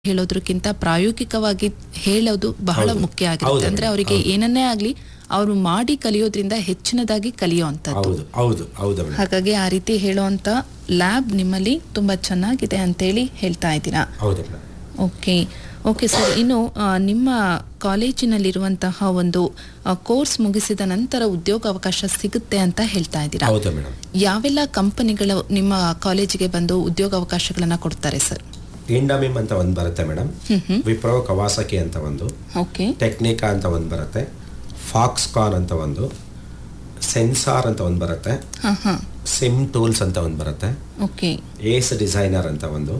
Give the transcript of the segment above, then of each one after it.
ಹೇಳೋದ್ರಕ್ಕಿಂತ ಪ್ರಾಯೋಗಿಕವಾಗಿ ಹೇಳೋದು ಬಹಳ ಹೌದು. ಮುಖ್ಯ ಆಗಿರುತ್ತೆ ಹೌದು ಅಂದ್ರೆ ಮೇಡಮ್, ಅವರಿಗೆ ಹೌದು. ಏನನ್ನೇ ಆಗ್ಲಿ ಅವರು ಮಾಡಿ ಕಲಿಯೋದ್ರಿಂದ ಹೆಚ್ಚಿನದಾಗಿ ಕಲಿಯುವಂತದ್ದು ಹೌದು ಹೌದು ಹೌದು ಮೇಡಮ್ ಹಾಗಾಗಿ ಆ ರೀತಿ ಹೇಳುವಂತ ಲ್ಯಾಬ್ ನಿಮ್ಮಲ್ಲಿ ತುಂಬಾ ಚೆನ್ನಾಗಿದೆ ಅಂತೇಳಿ ಹೇಳ್ತಾ ಇದ್ದೀರಾ ಹೌದು ಮೇಡಮ್ ಓಕೆ ಓಕೆ ಸರ್ ಇನ್ನು ಆ, ನಿಮ್ಮ ಕಾಲೇಜಿನಲ್ಲಿರುವಂತಹ ಒಂದು ಕೋರ್ಸ್ ಮುಗಿಸಿದ ನಂತರ ಉದ್ಯೋಗ ಅವಕಾಶ ಸಿಗುತ್ತೆ ಅಂತ ಹೇಳ್ತಾ ಇದ್ದೀರಾ ಹೌದು ಮೇಡಮ್ ಯಾವೆಲ್ಲ ಕಂಪನಿಗಳು ನಿಮ್ಮ ಕಾಲೇಜಿಗೆ ಬಂದು ಉದ್ಯೋಗ ಅವಕಾಶಗಳನ್ನ ಕೊಡ್ತಾರೆ ಸರ್ ಇಂಡಮಿಮ್ ಅಂತ ಒಂದು ಬರುತ್ತೆ ಮೇಡಮ್ ಹ್ಮ್ ಹ್ಮ್ ವಿಪ್ರೋ ಕವಾಸಕಿ ಅಂತ ಒಂದು ಓಕೆ ಟೆಕ್ನಿಕಾ ಅಂತ ಒಂದು ಬರುತ್ತೆ ಫಾಕ್ಸ್ಕಾನ್ ಅಂತ ಒಂದು ಸೆನ್ಸಾರ್ ಅಂತ ಒಂದು ಬರುತ್ತೆ ಹಾ ಹಾ ಸಿಮ್ ಟೂಲ್ಸ್ ಅಂತ ಒಂದು ಬರುತ್ತೆ ಓಕೆ ಏಸ್ ಡಿಸೈನರ್ ಅಂತ ಒಂದು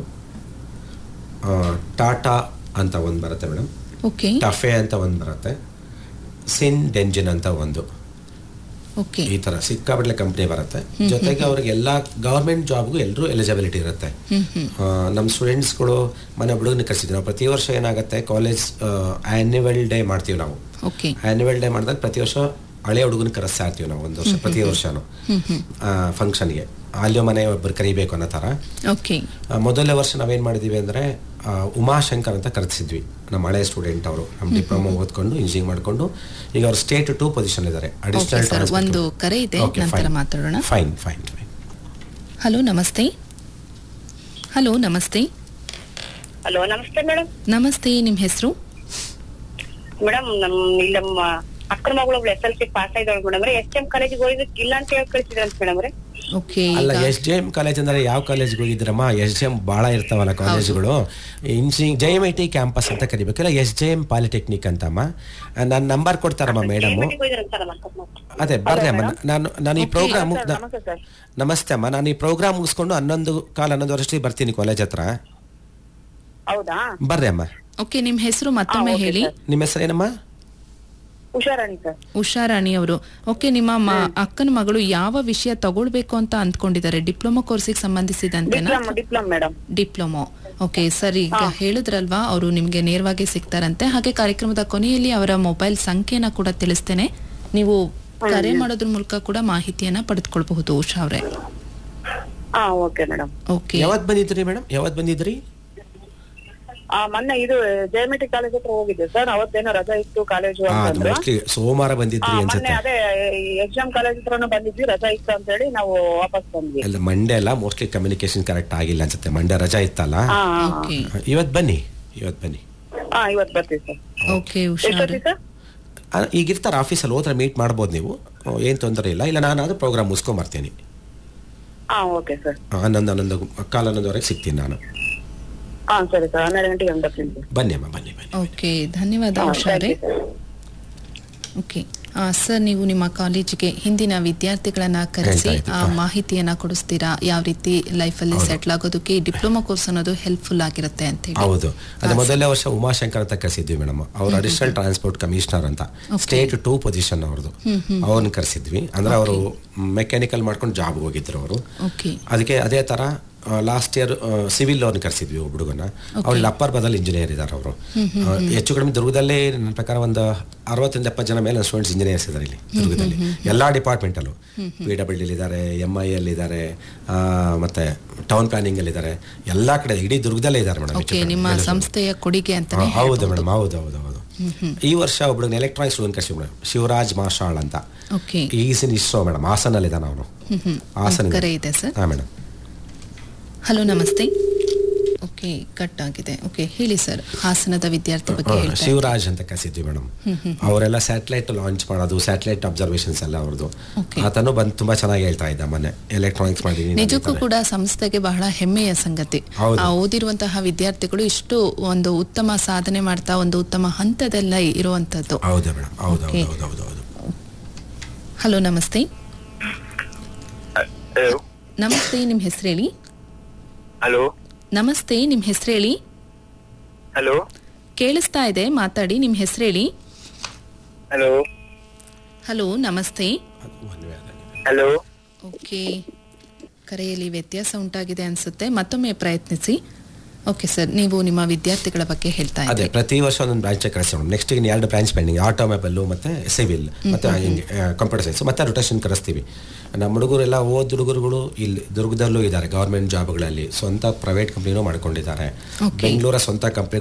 ಆ, ಟಾಟಾ ಅಂತ ಒಂದು ಬರುತ್ತೆ ಮೇಡಮ್ ಓಕೆ ಟಫೆ ಅಂತ ಒಂದು ಬರುತ್ತೆ ಸಿನ್ ಡೆಂಜಿನ್ ಅಂತ ಒಂದು ಓಕೆ ಈ ತರ ಸಿಕ್ಕಾಪಟ್ಟೆ ಕಂಪ್ನಿ ಬರುತ್ತೆ ಜೊತೆಗೆ ಅವ್ರಿಗೆ ಎಲ್ಲ ಗೌರ್ಮೆಂಟ್ ಜಾಬ್ಗೂ ಎಲ್ಲರೂ ಎಲಿಜಿಬಿಲಿಟಿ ಇರುತ್ತೆ ಹ್ಮ್ ಹ್ಮ್ ಆ, ನಮ್ಮ ಸ್ಟೂಡೆಂಟ್ಸ್ಗಳು ಮನೆ ಹುಡುಗನ ಕರ್ಸಿದ್ವಿ ನಾವು ಪ್ರತಿ ವರ್ಷ ಏನಾಗುತ್ತೆ ಕಾಲೇಜ್ ಆ್ಯನ್ಯುವಲ್ ಡೇ ಮಾಡ್ತೀವಿ ನಾವು ಓಕೆ ಆ್ಯನ್ಯುವಲ್ ಡೇ ಮಾಡಿದಾಗ ಪ್ರತಿ ವರ್ಷ ಹಳೆ ಹುಡುಗನ ಕರೆಸ್ತಾ ಇರ್ತೀವಿ ನಾವು ಒಂದು ವರ್ಷ ಪ್ರತಿ ವರ್ಷನೂ ಹ್ಮ್ ಹ್ಮ್ ಫಂಕ್ಷನ್ಗೆ ಅಲ್ಲಿಯೋ ಮನೆ ಒಬ್ಬರು ಕರಿಬೇಕು ಅನ್ನೋ ಥರ ಓಕೆ ಆ, ಮೊದಲನೇ ವರ್ಷ ನಾವೇನು ಮಾಡಿದ್ದೀವಿ ಅಂದರೆ ಉಮಾಶಂಕರ್ ಅಂತ ಕರೆಸಿದ್ವಿ ನಮ್ಮ ಹಳೆ ಸ್ಟೂಡೆಂಟ್ ಅವರು ನಮ್ಮ ಡಿಪ್ಲೊಮಾ ಓದ್ಕೊಂಡು ಇಂಜಿನಿಯರಿಂಗ್ ಮಾಡಿಕೊಂಡು ಈಗ ಅವ್ರು ಸ್ಟೇಟ್ ಟೂ ಪೊಸಿಷನ್ ಇದ್ದಾರೆ ಓಕೆ ಸರ್ ಒಂದು ಕರೆ ಇದೆ ನಂತರ ಮಾತಾಡೋಣ ಫೈನ್ ಫೈನ್ ಫೈನ್ ಹಲೋ ನಮಸ್ತೆ ಹಲೋ ನಮಸ್ತೆ ಹಲೋ ನಮಸ್ತೆ ಮೇಡಮ್ ನಮಸ್ತೆ ನಿಮ್ಮ ಹೆಸರು ಮೇಡಮ್ ನಮ್ ಇಲ್ಲಿ ನಮ್ಮ ಅಕ್ಕನ ಮಗಳು ಒಬ್ಳು ಎಸ್ ಎಲ್ ಸಿ ಪಾಸ್ ಆಗಿದ್ದಾಳು ಮೇಡಮ್ ಎಸ್ ಎಂ ಕಾಲೇಜಿಗೆ ಹೋಗಿದ್ದಕ್ಕೆ ಇಲ್ಲ ಅಂತ ಹೇಳಿ ಕಳಿಸಿದ್ರಂತ ಮೇಡಮ್ ಓಕೆ ಅಲ್ಲ ಈಗ ಎಸ್ ಜೆ ಎಂ ಕಾಲೇಜ್ ಅಂದ್ರೆ ಯಾವ ಕಾಲೇಜ್ಗೆ ಹೋಗಿದ್ರಮ್ಮ ಎಸ್ ಜೆ ಎಂ ಭಾಳ ಇರ್ತಾವಲ್ಲ ಕಾಲೇಜುಗಳು engineering J M I T campus ಅಂತ ಕರಿಬೇಕಲ್ಲ ಎಸ್ ಜೆ ಎಂ ಪಾಲಿಟೆಕ್ನಿಕ್ ಅಂತಮ್ಮ ನನ್ನ ನಂಬರ್ ಕೊಡ್ತಾರಮ್ಮ ಮೇಡಮು ಹೋಗಿದ್ರಂತ ನಮ್ಮ ಅಕ್ಕನ ಮಗಳು ಅದೇ ಬರ್ರಿ ಅಮ್ಮ ನಾನು ನಾನು ಈ ಪ್ರೋಗ್ರಾಮ್ ನಮಸ್ತೆ ಸರ್ ನಮಸ್ತೆ ಅಮ್ಮ ನಾನು ಈ ಪ್ರೋಗ್ರಾಮ್ ಮುಗಿಸ್ಕೊಂಡು ಹನ್ನೊಂದು ಕಾಲ ಹನ್ನೊಂದು ವರ್ಷಕ್ಕೆ ಬರ್ತೀನಿ ಕಾಲೇಜ್ ಹತ್ರ ಹೌದಾ ಬರ್ರಿ ಅಮ್ಮ ಓಕೆ ನಿಮ್ಮ ಹೆಸರು ಮತ್ತೊಮ್ಮೆ ಹಾ, okay, ಹೇಳಿ sir. ನಿಮ್ಮ ಹೆಸರೇನಮ್ಮ ಹುಷಾರಾಣಿ ಸರ್ ಉಷಾರಾಣಿ ಅವರು ಓಕೆ ನಿಮ್ಮ ಮ- ಅಕ್ಕನ ಮಗಳು ಯಾವ ವಿಷಯ ತಗೊಳ್ಬೇಕು ಅಂತ ಅಂದ್ಕೊಂಡಿದ್ದಾರೆ ಡಿಪ್ಲೊಮಾ ಕೋರ್ಸಿಗೆ ಸಂಬಂಧಿಸಿದಂತೆನಾ diploma diploma madam diploma okay sir ಈಗ ಹೇಳಿದ್ರಲ್ವಾ ಅವರು ನಿಮ್ಗೆ ನೇರವಾಗಿ ಸಿಗ್ತಾರಂತೆ ಹಾಗೆ ಕಾರ್ಯಕ್ರಮದ ಕೊನೆಯಲ್ಲಿ ಅವರ ಮೊಬೈಲ್ ಸಂಖ್ಯೆನ ಕೂಡ ತಿಳಿಸ್ತೇನೆ ನೀವು ಕರೆ ಮಾಡೋದ್ರ ಮೂಲಕ ಕೂಡ ಮಾಹಿತಿಯನ್ನ ಪಡೆದುಕೊಳ್ಬಹುದು ಉಷಾ ಅವರೇ ಹಾ ಓಕೆ ಮೇಡಮ್ ಓಕೆ ಯಾವತ್ ಬಂದಿದ್ರಿ ಮೇಡಮ್ ಯಾವತ್ ಬಂದಿದ್ರಿ ಆ ಮೊನ್ನೆ ಇದು ಜಯಮಿಟಿ ಕಾಲೇಜ್ ಹತ್ರ ಹೋಗಿದ್ದೆ ಸರ್ ಅವತ್ತೇನೋ ರಜಾ ಇತ್ತು ಕಾಲೇಜು ಹಾ ಅದು ಅಂತಂದ್ರು ಮೋಸ್ಟ್ಲಿ ಸೋಮವಾರ ಆ, ಬಂದಿದ್ರಿ ಮೊನ್ನೆ ಅನ್ಸುತ್ತೆ ಅದೇ ಎಕ್ಸಾಮ್ ಕಾಲೇಜ್ ಹತ್ರನೂ ಬಂದಿದ್ವಿ ರಜಾ ಇತ್ತು ಅಂತ ಹೇಳಿ ನಾವು ವಾಪಸ್ ಬಂದ್ವಿ ಅಲ್ಲ ಮಂಡೇ ಅಲ್ಲ ಮೋಸ್ಟ್ಲಿ ಕಮ್ಯುನಿಕೇಶನ್ ಕರೆಕ್ಟ್ ಆಗಿಲ್ಲ ಅನ್ಸುತ್ತೆ ಮಂಡೇ ರಜಾ ಇತ್ತಲ್ಲ ಹಾ ಓಕೆ ಇವತ್ ಬನ್ನಿ ಇವತ್ ಬನ್ನಿ ಹಾ ಇವತ್ತು ಬರ್ತೀವಿ ಸರ್ ಓಕೆ ಉಷಾ ಅವರೇ ಎಷ್ಟೊತ್ತಿಗೆ ಸರ್ ಆ, ಈಗ ಇರ್ತಾರೆ ಆಫೀಸಲ್ಲಿ ಹೋದ್ರೆ ಮೀಟ್ ಮಾಡ್ಬೋದು ನೀವು ಏನು ತೊಂದರೆ ಇಲ್ಲ ಇಲ್ಲ ನಾನಾದ್ರೂ ಪ್ರೋಗ್ರಾಮ್ ಮುಗಿಸ್ಕೊಂಬರ್ತೀನಿ ಹಾ ಓಕೆ ಸರ್ ಹನ್ನೊಂದು ಹನ್ನೊಂದು ಕಾಲ ಹನ್ನೊಂದುವರೆಗೆ ಸಿಗ್ತೀನಿ ನಾನು ಹಾ ಸರಿ ಸರ್ ಹನ್ನೆರಡು ಗಂಟೆಗೆ ಹಂಗೆ ಬರ್ತೀನಿ ಸರ್ ಬನ್ನಿ ಅಮ್ಮ ಬನ್ನಿ ಬನ್ನಿ ಓಕೆ ಧನ್ಯವಾದ ಹಾ, ಉಷಾ thank ಅವರೇ you, sir. ಓಕೆ ಆ, ಸರ್ ನೀವು ನಿಮ್ಮ ಕಾಲೇಜಿಗೆ ಹಿಂದಿನ ವಿದ್ಯಾರ್ಥಿಗಳನ್ನ ಕರೆಸಿ ಹೇಳ್ತಾ ಇದ್ದೆ. ಆ ಮಾಹಿತಿಯನ್ನ ಕೊಡಿಸ್ತೀರಾ ಯಾವ ರೀತಿ ಲೈಫಲ್ಲಿ ಸೆಟ್ಲ್ ಆಗೋದಕ್ಕೆ ಡಿಪ್ಲೊಮಾ ಕೋರ್ಸ್ ಅನ್ನೋದು ಹೆಲ್ಪ್ಫುಲ್ ಆಗಿರುತ್ತೆ ಅಂತ ಹೇಳಿ ಹೌದು ಅದೇ ಮೊದಲನೇ ವರ್ಷ ಉಮಾಶಂಕರ್ ಅಂತ ಕರೆಸಿದ್ವಿ ಮೇಡಮ್ ಅವ್ರು ಅಡಿಷನಲ್ ಟ್ರಾನ್ಸ್ಪೋರ್ಟ್ ಕಮಿಷನರ್ ಅಂತ ಸ್ಟೇಟ್ ಟೂ ಪೊಸಿಷನ್ ಅವ್ರದ್ದು ಅವ್ರನ್ನ ಕರೆಸಿದ್ವಿ ಅಂದ್ರೆ ಅವರು ಮೆಕ್ಯಾನಿಕಲ್ ಮಾಡ್ಕೊಂಡು ಜಾಬ್ ಹೋಗಿದ್ರು ಅವರು ಓಕೆ ಅದಕ್ಕೆ ಅದೇ ತರ ಲಾಸ್ಟ್ ಇಯರ್ ಸಿವಿಲ್ ಅವ್ರನ್ನ ಕರೆಸಿದ್ವಿ ಒಬ್ಬ ಹುಡುಗನ ಅವ್ರು ಇಲ್ಲಿ ಅಪ್ಪರ್ ಬದಲ್ ಇಂಜಿನಿಯರ್ ಇದ್ದಾರೆ ಅವರು ಹೆಚ್ಚು ಕಡಿಮೆ ದುರ್ಗದಲ್ಲೇ ನನ್ನ ಪ್ರಕಾರ ಒಂದು ಅರವತ್ತರಿಂದ ಎಪ್ಪತ್ತು ಜನ ಮೇಲೆ ಸ್ಟೂಡೆಂಟ್ಸ್ ಇಂಜಿನಿಯರ್ಸ್ ಇದ್ದಾರೆ ಇಲ್ಲಿ ದುರ್ಗದಲ್ಲಿ ಎಲ್ಲಾ ಡಿಪಾರ್ಟ್ಮೆಂಟಲ್ಲೂ ಪಿ ಡಬ್ಲ್ಯೂ ಡಿ ಇದ್ದಾರೆ ಎಮ್ ಐ ಎಲ್ ಇದ್ದಾರೆ ಆ, ಮತ್ತೆ ಟೌನ್ ಪ್ಲಾನಿಂಗ್ ಅಲ್ಲಿ ಇದ್ದಾರೆ ಎಲ್ಲಾ ಕಡೆ ಇಡೀ ದುರ್ಗದಲ್ಲೇ ಇದ್ದಾರೆ ಮೇಡಮ್ ಓಕೆ ನಿಮ್ಮ ಸಂಸ್ಥೆಯ ಕೊಡುಗೆ ಅಂತಾನೆ ಹೌದು ಮೇಡಮ್ ಹೌದು ಹೌದು ಹೌದು ಈ ವರ್ಷ ಒಬ್ಬಳು ಎಲೆಕ್ಟ್ರಾನಿಕ್ಸ್ ಸ್ಟೂಡೆಂಟ್ ಕರ್ಸಿ ಮೇಡಮ್ ಶಿವರಾಜ್ ಮಾಷಾಳ್ ಅಂತ okay is in ISRO madam ಹಾಸನಲ್ಲಿದ್ದಾನೆ ಅವನು ಹ್ಮ್ ಹ್ಮ್ ಹಾಸನ ಕರೆ ಇದೆ ಸರ್ ಹಾ ಮೇಡಮ್ ಹಲೋ ನಮಸ್ತೆ ಓಕೆ ಕಟ್ ಆಗಿದೆ ಓಕೆ ಹೇಳಿ ಸರ್ ಹಾಸನದ ವಿದ್ಯಾರ್ಥಿ ಬಗ್ಗೆ ಹೇಳ್ತಾ ಇದ್ದೆ. ಶಿವರಾಜ್ ಅಂತ ಕರೆಸಿದ್ವಿ ಮೇಡಮ್ ಅವರೆಲ್ಲ ಸ್ಯಾಟಲೈಟ್ ಲಾಂಚ್ ಮಾಡೋದು ಸ್ಯಾಟಲೈಟ್ ಅಬ್ಸರ್ವೇಷನ್ಸ್ ಎಲ್ಲ ಅವ್ರದ್ದು Okay. ಆತನು ಬಂದು ತುಂಬಾ ಚೆನ್ನಾಗಿ ಹೇಳ್ತಾ ಇದ್ದ ಮೊನ್ನೆ ಎಲೆಕ್ಟ್ರಾನಿಕ್ಸ್ ಮಾಡಿದೀನಿ ನಾನು ಈ ನಿಜಕ್ಕೂ ತರ. ಕೂಡ ಸಂಸ್ಥೆಗೆ ಬಹಳ ಹೆಮ್ಮೆಯ ಸಂಗತಿ ಹೌದು. ಆ ಓದಿರುವಂತಹ ವಿದ್ಯಾರ್ಥಿಗಳು ಇಷ್ಟು ಒಂದು ಉತ್ತಮ ಸಾಧನೆ ಮಾಡ್ತಾ ಒಂದು ಉತ್ತಮ ಹಂತದಲ್ಲ ಇರುವಂತದ್ದು ಹೌದು ಮೇಡಮ್ ಹೌದು Okay. ಹೌದು ಹೌದು ಹೌದು ಹಲೋ ನಮಸ್ತೆ ಹಲೋ ನಮಸ್ತೆ ನಿಮ್ ಹೆಸರು ಹೇಳಿ ಹಲೋ ನಮಸ್ತೆ ನಿಮ್ ಹೆಸರು ಹೇಳಿ ಹಲೋ ಕೇಳಿಸ್ತಾ ಇದೆ ಮಾತಾಡಿ ನಿಮ್ ಹೆಸರು ಹೇಳಿ ಹಲೋ ಹಲೋ ನಮಸ್ತೆ ಅದು one way ಆಗಿದೆ. ಹಲೋ ಓಕೆ ಕರೆಯಲ್ಲಿ ವ್ಯತ್ಯಾಸ ಉಂಟಾಗಿದೆ ಅನ್ಸುತ್ತೆ ಮತ್ತೊಮ್ಮೆ ಪ್ರಯತ್ನಿಸಿ ಓಕೆ ಸರ್ ನೀವು ನಿಮ್ಮ ವಿದ್ಯಾರ್ಥಿಗಳ ಬಗ್ಗೆ ಹೇಳ್ತಾ ಅದೇ ಇದ್ರಿ ಪ್ರತಿ ವರ್ಷ ಒಂದೊಂದು ಬ್ರಾಂಚ್ ಕರೆಸ್ತೀವಿ ನೆಕ್ಸ್ಟ್ ಇನ್ನು ಎರಡು ಬ್ರಾಂಚ್ ಪೆಂಡಿಂಗ್ ಆಟೋಮೊಬೈಲ್ ಮತ್ತೆ ಸಿವಿಲ್ ಮತ್ತೆ ಕಂಪ್ಯೂಟರ್ ಸೈನ್ಸ್ ಮತ್ತೆ ರೊಟೇಷನ್ ಕರೆಸ್ತೀವಿ ನಮ್ಮ ಹುಡುಗರೆಲ್ಲ ಓದ್ ಹುಡುಗರುಗಳು ಇಲ್ಲಿ ದುರ್ಗದಲ್ಲೂ ಇದ್ದಾರೆ ಗೌರ್ಮೆಂಟ್ ಜಾಬ್ಗಳಲ್ಲಿ ಸ್ವಂತ ಪ್ರೈವೇಟ್ ಕಂಪ್ನಿನೂ ಮಾಡ್ಕೊಂಡಿದ್ದಾರೆ Okay. ಬೆಂಗಳೂರ ಸ್ವಂತ ಕಂಪ್ನಿ